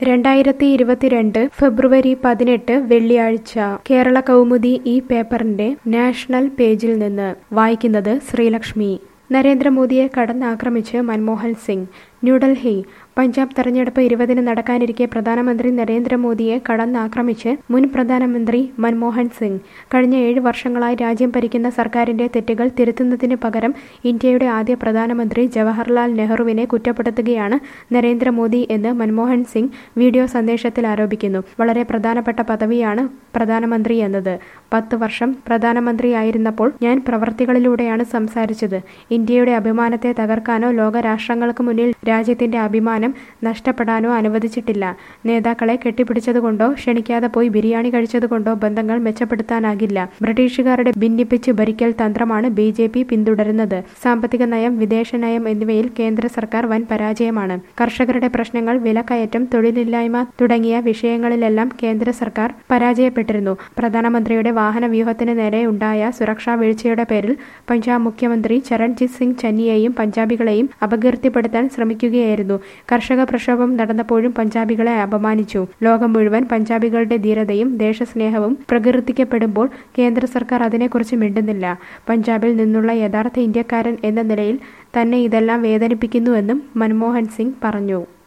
രണ്ടായിരത്തി ഇരുപത്തിരണ്ട് ഫെബ്രുവരി പതിനെട്ട് വെള്ളിയാഴ്ച കേരള കൗമുദി ഈ പേപ്പറിന്റെ നാഷണൽ പേജിൽ നിന്ന് വായിക്കുന്നത് ശ്രീലക്ഷ്മി നരേന്ദ്രമോദിയെ കടന്നാക്രമിച്ച് മൻമോഹൻ സിംഗ് ന്യൂഡൽഹി പഞ്ചാബ് തെരഞ്ഞെടുപ്പ് ഇരുപതിന് നടക്കാനിരിക്കെ പ്രധാനമന്ത്രി നരേന്ദ്രമോദിയെ കടന്നാക്രമിച്ച് മുൻ പ്രധാനമന്ത്രി മൻമോഹൻ സിംഗ് കഴിഞ്ഞ ഏഴ് വർഷങ്ങളായി രാജ്യം ഭരിക്കുന്ന സർക്കാരിന്റെ തെറ്റുകൾ തിരുത്തുന്നതിന് പകരം ഇന്ത്യയുടെ ആദ്യ പ്രധാനമന്ത്രി ജവഹർലാൽ നെഹ്റുവിനെ കുറ്റപ്പെടുത്തുകയാണ് നരേന്ദ്രമോദി എന്ന് മൻമോഹൻ സിംഗ് വീഡിയോ സന്ദേശത്തിൽ ആരോപിക്കുന്നു വളരെ പ്രധാനപ്പെട്ട പദവിയാണ് പ്രധാനമന്ത്രി എന്നത് പത്ത് വർഷം പ്രധാനമന്ത്രിയായിരുന്നപ്പോൾ ഞാൻ പ്രവർത്തികളിലൂടെയാണ് സംസാരിച്ചത് ഇന്ത്യയുടെ അഭിമാനത്തെ തകർക്കാനോ ലോകരാഷ്ട്രങ്ങൾക്ക് മുന്നിൽ രാജ്യത്തിന്റെ അഭിമാനം നഷ്ടപ്പെടാനോ അനുവദിച്ചിട്ടില്ല നേതാക്കളെ കെട്ടിപ്പിടിച്ചതുകൊണ്ടോ ക്ഷണിക്കാതെ പോയി ബിരിയാണി കഴിച്ചതുകൊണ്ടോ ബന്ധങ്ങൾ മെച്ചപ്പെടുത്താനാകില്ല ബ്രിട്ടീഷുകാരുടെ ഭിന്നിപ്പിച്ച് ഭരിക്കൽ തന്ത്രമാണ് ബി ജെ പി പിന്തുടരുന്നത് സാമ്പത്തിക നയം വിദേശ നയം എന്നിവയിൽ കേന്ദ്ര സർക്കാർ വൻ പരാജയമാണ് കർഷകരുടെ പ്രശ്നങ്ങൾ വിലക്കയറ്റം തൊഴിലില്ലായ്മ തുടങ്ങിയ വിഷയങ്ങളിലെല്ലാം കേന്ദ്ര സർക്കാർ പരാജയപ്പെട്ടിരുന്നു പ്രധാനമന്ത്രിയുടെ വാഹന വ്യൂഹത്തിന് നേരെ ഉണ്ടായ സുരക്ഷാ വീഴ്ചയുടെ പേരിൽ പഞ്ചാബ് മുഖ്യമന്ത്രി ചരൺജിത് സിംഗ് ചന്നിയെയും പഞ്ചാബികളെയും അപകീർത്തിപ്പെടുത്താൻ ശ്രമിക്കുകയായിരുന്നു കർഷക പ്രക്ഷോഭം നടന്നപ്പോഴും പഞ്ചാബികളെ അപമാനിച്ചു ലോകം മുഴുവൻ പഞ്ചാബികളുടെ ധീരതയും ദേശസ്നേഹവും പ്രകീർത്തിക്കപ്പെടുമ്പോൾ കേന്ദ്ര സർക്കാർ അതിനെക്കുറിച്ച് മിണ്ടുന്നില്ല പഞ്ചാബിൽ നിന്നുള്ള യഥാർത്ഥ ഇന്ത്യക്കാരൻ എന്ന നിലയിൽ തന്നെ ഇതെല്ലാം വേദനിപ്പിക്കുന്നുവെന്നും മൻമോഹൻ സിംഗ് പറഞ്ഞു